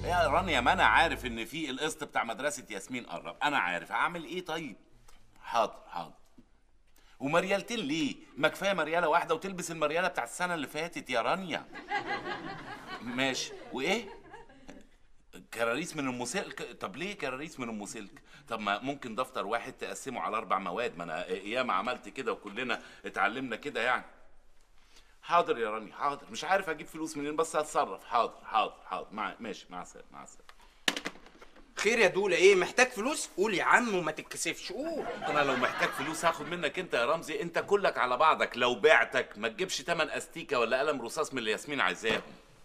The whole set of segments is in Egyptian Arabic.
يا رانيا ما انا عارف ان في القسط بتاع مدرسه ياسمين قرب انا عارف اعمل ايه طيب حاضر حاضر ومريالتين ليه ما كفايه مرياله واحده وتلبس المرياله بتاع السنه اللي فاتت يا رانيا ماشي وايه كراريس من ام سلك طب ليه كراريس من ام سلك طب ما ممكن دفتر واحد تقسمه على اربع مواد ما انا ياما عملت كده وكلنا اتعلمنا كده يعني حاضر يا راني حاضر مش عارف اجيب فلوس منين بس هتصرف حاضر حاضر حاضر مع ماشي مع السلامه مع السلامه خير يا دوله ايه محتاج فلوس قول يا عم وما تتكسفش قول انا لو محتاج فلوس هاخد منك انت يا رمزي انت كلك على بعضك لو بعتك ما تجيبش تمن استيكه ولا قلم رصاص من اللي ياسمين عايزاهم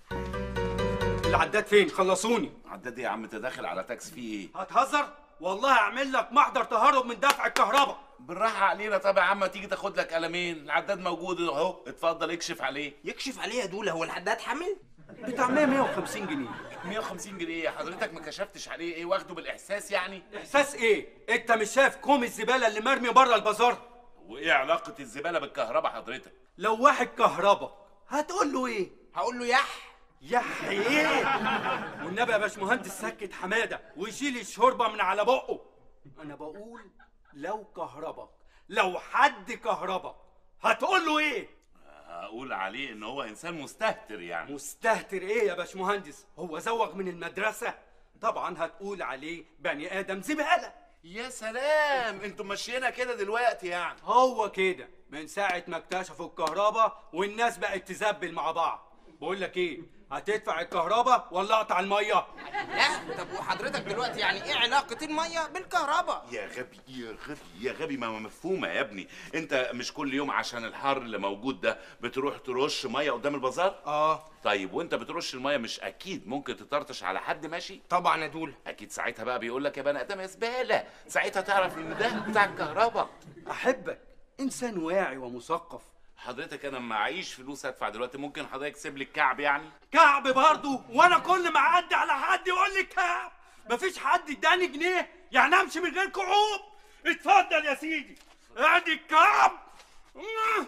العداد فين خلصوني عداد إيه يا عم انت داخل على تاكس فيه ايه هتهزر والله هعمل لك محضر تهرب من دفع الكهرباء بالراحه علينا طب يا عم تيجي تاخد لك قلمين العداد موجود اهو اتفضل اكشف عليه يكشف عليه يا دوله هو العداد حامل بتاع 100 150 جنيه 150 جنيه حضرتك ما كشفتش عليه ايه واخده بالاحساس يعني احساس ايه انت مش شايف كوم الزباله اللي مرمي بره البازار وايه علاقه الزباله بالكهرباء حضرتك لو واحد كهرباء هتقول له ايه هقول له يح يح ايه والنبي يا باشمهندس سكت حماده ويشيل الشوربه من على بقه انا بقول لو كهرباء لو حد كهرباء هتقول له ايه هقول عليه ان هو انسان مستهتر يعني مستهتر ايه يا باشمهندس هو زوغ من المدرسه طبعا هتقول عليه بني ادم زباله يا سلام انتوا ماشيينها كده دلوقتي يعني هو كده من ساعه ما اكتشفوا الكهرباء والناس بقت تزبل مع بعض بقول لك ايه هتدفع الكهرباء ولا اقطع الميه لا طب وحضرتك دلوقتي يعني ايه علاقه الميه بالكهرباء يا غبي يا غبي يا غبي ما مفهومه يا ابني انت مش كل يوم عشان الحر اللي موجود ده بتروح ترش ميه قدام البازار اه طيب وانت بترش الميه مش اكيد ممكن تطرطش على حد ماشي طبعا يا دوله اكيد ساعتها بقى بيقول لك يا بني ادم يا زباله ساعتها تعرف ان ده بتاع الكهرباء احبك انسان واعي ومثقف حضرتك انا معيش فلوس ادفع دلوقتي ممكن حضرتك تسيب لي الكعب يعني كعب برضه وانا كل ما اعدي على حد يقول لي كعب مفيش حد اداني جنيه يعني امشي من غير كعوب اتفضل يا سيدي ادي الكعب ايه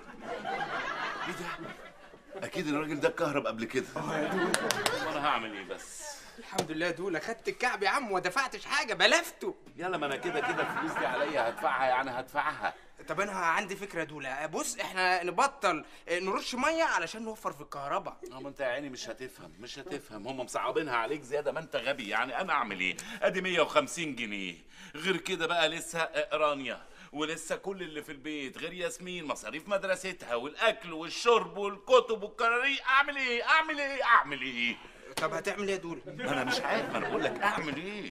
ده اكيد الراجل ده اتكهرب قبل كده وانا هعمل ايه بس الحمد لله يا دوله خدت الكعب يا عم وما دفعتش حاجه بلفته يلا ما انا كده كده الفلوس دي عليا هدفعها يعني هدفعها طب انا عندي فكره يا دوله بص احنا نبطل نرش ميه علشان نوفر في الكهرباء اه ما انت يا عيني مش هتفهم مش هتفهم هم مصعبينها عليك زياده ما انت غبي يعني انا اعمل ايه ادي 150 جنيه غير كده بقى لسه آه، رانيا ولسه كل اللي في البيت غير ياسمين مصاريف مدرستها والاكل والشرب والكتب والكراريق اعمل ايه اعمل ايه اعمل ايه طب هتعمل ايه يا دوله ما انا مش عارف ما انا بقول لك اعمل ايه